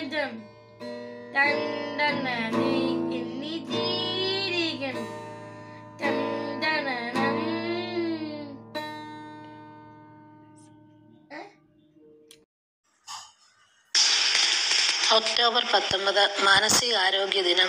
ജീവിതം തണ്ടനീ ജീവിക്കണം തണ്ടനം ഒക്ടോബർ പത്തൊമ്പത് മാനസികാരോഗ്യ ദിനം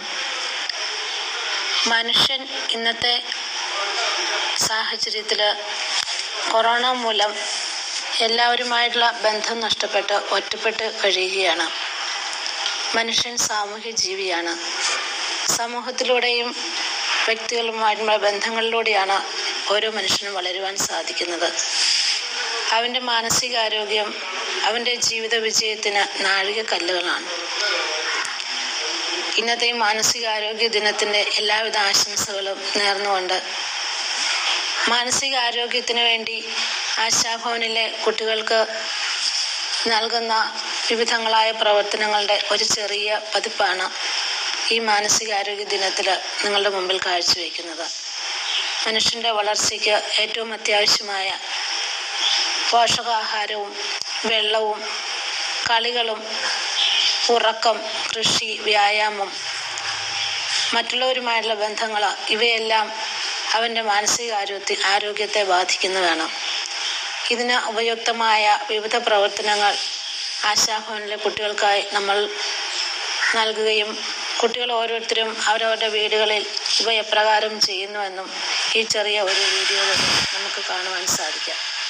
മനുഷ്യൻ ഇന്നത്തെ സാഹചര്യത്തിൽ കൊറോണ മൂലം എല്ലാവരുമായിട്ടുള്ള ബന്ധം നഷ്ടപ്പെട്ട് ഒറ്റപ്പെട്ട് കഴിയുകയാണ് മനുഷ്യൻ സാമൂഹ്യ ജീവിയാണ് സമൂഹത്തിലൂടെയും വ്യക്തികളുമായിട്ടുള്ള ബന്ധങ്ങളിലൂടെയാണ് ഓരോ മനുഷ്യനും വളരുവാൻ സാധിക്കുന്നത് അവൻ്റെ മാനസികാരോഗ്യം അവൻ്റെ ജീവിത വിജയത്തിന് നാഴികക്കല്ലുകളാണ് ഇന്നത്തെ ഈ മാനസികാരോഗ്യ ദിനത്തിൻ്റെ എല്ലാവിധ ആശംസകളും നേർന്നുകൊണ്ട് മാനസികാരോഗ്യത്തിന് വേണ്ടി ആശാഭവനിലെ കുട്ടികൾക്ക് നൽകുന്ന വിവിധങ്ങളായ പ്രവർത്തനങ്ങളുടെ ഒരു ചെറിയ പതിപ്പാണ് ഈ മാനസികാരോഗ്യ ദിനത്തിൽ നിങ്ങളുടെ മുമ്പിൽ കാഴ്ചവെക്കുന്നത് മനുഷ്യൻ്റെ വളർച്ചയ്ക്ക് ഏറ്റവും അത്യാവശ്യമായ പോഷകാഹാരവും വെള്ളവും കളികളും ഉറക്കം കൃഷി വ്യായാമം മറ്റുള്ളവരുമായുള്ള ബന്ധങ്ങൾ ഇവയെല്ലാം അവൻ്റെ മാനസികാരോഗ്യ ആരോഗ്യത്തെ ബാധിക്കുന്നതാണ് ഇതിന് ഉപയുക്തമായ വിവിധ പ്രവർത്തനങ്ങൾ ആശാഭവനിലെ കുട്ടികൾക്കായി നമ്മൾ നൽകുകയും കുട്ടികൾ ഓരോരുത്തരും അവരവരുടെ വീടുകളിൽ ഇവ എപ്രകാരം ചെയ്യുന്നുവെന്നും ഈ ചെറിയ ഒരു വീഡിയോയിൽ നമുക്ക് കാണുവാൻ സാധിക്കാം